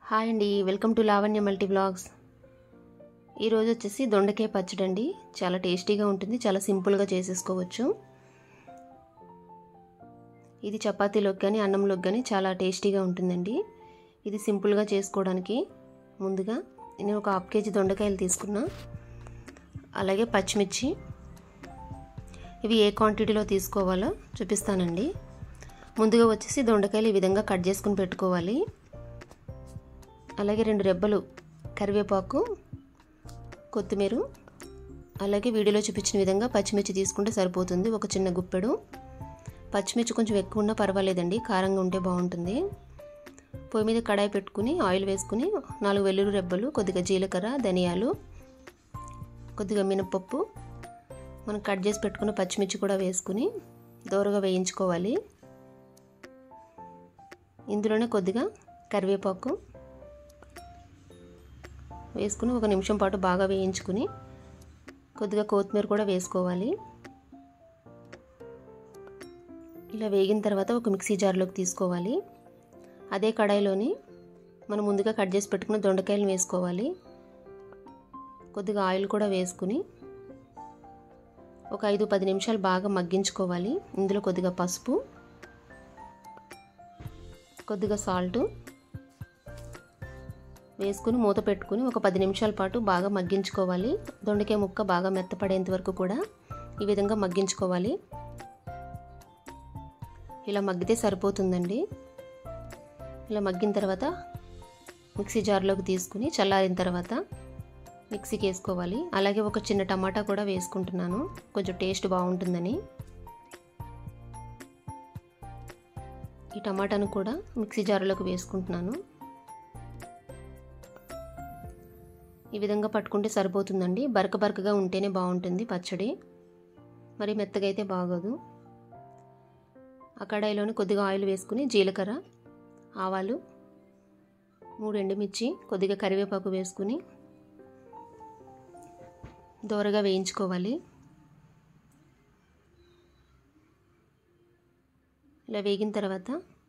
hi అండి welcome to Lavanya Multi Blogs ఈరోజు వచ్చేసి దొండకాయ పచ్చడి అండి చాలా టేస్టీగా ఉంటుంది చాలా సింపుల్గా చేసేసుకోవచ్చు ఇది చపాతీలోకి కానీ అన్నంలోకి కానీ చాలా టేస్టీగా ఉంటుందండి ఇది సింపుల్గా చేసుకోవడానికి ముందుగా నేను ఒక హాఫ్ కేజీ దొండకాయలు తీసుకున్నా అలాగే పచ్చిమిర్చి ఇవి ఏ క్వాంటిటీలో తీసుకోవాలో చూపిస్తానండి ముందుగా వచ్చేసి దొండకాయలు ఈ విధంగా కట్ చేసుకుని పెట్టుకోవాలి అలాగే రెండు రెబ్బలు కరివేపాకు కొత్తిమీర అలాగే వీడియోలో చూపించిన విధంగా పచ్చిమిర్చి తీసుకుంటే సరిపోతుంది ఒక చిన్న గుప్పెడు పచ్చిమిర్చి కొంచెం ఎక్కువ ఉన్నా పర్వాలేదండి కారంగా ఉంటే బాగుంటుంది పొయ్యి మీద కడాయి పెట్టుకుని ఆయిల్ వేసుకుని నాలుగు వెల్లుల్లి రెబ్బలు కొద్దిగా జీలకర్ర ధనియాలు కొద్దిగా మినపప్పు మనం కట్ చేసి పెట్టుకున్న పచ్చిమిర్చి కూడా వేసుకుని దోరగా వేయించుకోవాలి ఇందులోనే కొద్దిగా కరివేపాకు వేసుకుని ఒక నిమిషం పాటు బాగా వేయించుకుని కొద్దిగా కొత్తిమీర కూడా వేసుకోవాలి ఇలా వేగిన తర్వాత ఒక మిక్సీ జార్లోకి తీసుకోవాలి అదే కడాయిలోని మనం ముందుగా కట్ చేసి పెట్టుకున్న దొండకాయలు వేసుకోవాలి కొద్దిగా ఆయిల్ కూడా వేసుకుని ఒక ఐదు పది నిమిషాలు బాగా మగ్గించుకోవాలి ఇందులో కొద్దిగా పసుపు కొద్దిగా సాల్టు వేసుకుని మూత పెట్టుకుని ఒక పది నిమిషాల పాటు బాగా మగ్గించుకోవాలి దొండకాయ ముక్క బాగా మెత్తపడేంత వరకు కూడా ఈ విధంగా మగ్గించుకోవాలి ఇలా మగ్గితే సరిపోతుందండి ఇలా మగ్గిన తర్వాత మిక్సీ జార్లోకి తీసుకుని చల్లారిన తర్వాత మిక్సీకి వేసుకోవాలి అలాగే ఒక చిన్న టమాటా కూడా వేసుకుంటున్నాను కొంచెం టేస్ట్ బాగుంటుందని ఈ టమాటాను కూడా మిక్సీ జార్లోకి వేసుకుంటున్నాను ఈ విధంగా పట్టుకుంటే సరిపోతుందండి బరక బరకగా ఉంటేనే బాగుంటుంది పచ్చడి మరి మెత్తగా అయితే బాగోదు ఆ కడాయిలోని కొద్దిగా ఆయిల్ వేసుకుని జీలకర్ర ఆవాలు మూడు ఎండుమిర్చి కొద్దిగా కరివేపాకు వేసుకుని దోరగా వేయించుకోవాలి ఇలా వేగిన తర్వాత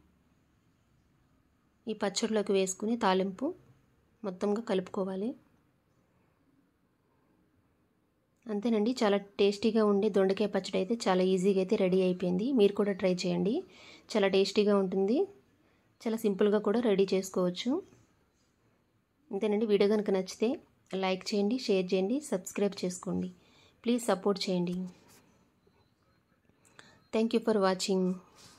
ఈ పచ్చడిలోకి వేసుకుని తాలింపు మొత్తంగా కలుపుకోవాలి అంతేనండి చాలా టేస్టీగా ఉండే దొండకాయ పచ్చడి అయితే చాలా ఈజీగా అయితే రెడీ అయిపోయింది మీరు కూడా ట్రై చేయండి చాలా టేస్టీగా ఉంటుంది చాలా సింపుల్గా కూడా రెడీ చేసుకోవచ్చు అంతేనండి వీడియో కనుక నచ్చితే లైక్ చేయండి షేర్ చేయండి సబ్స్క్రైబ్ చేసుకోండి ప్లీజ్ సపోర్ట్ చేయండి థ్యాంక్ యూ ఫర్ వాచింగ్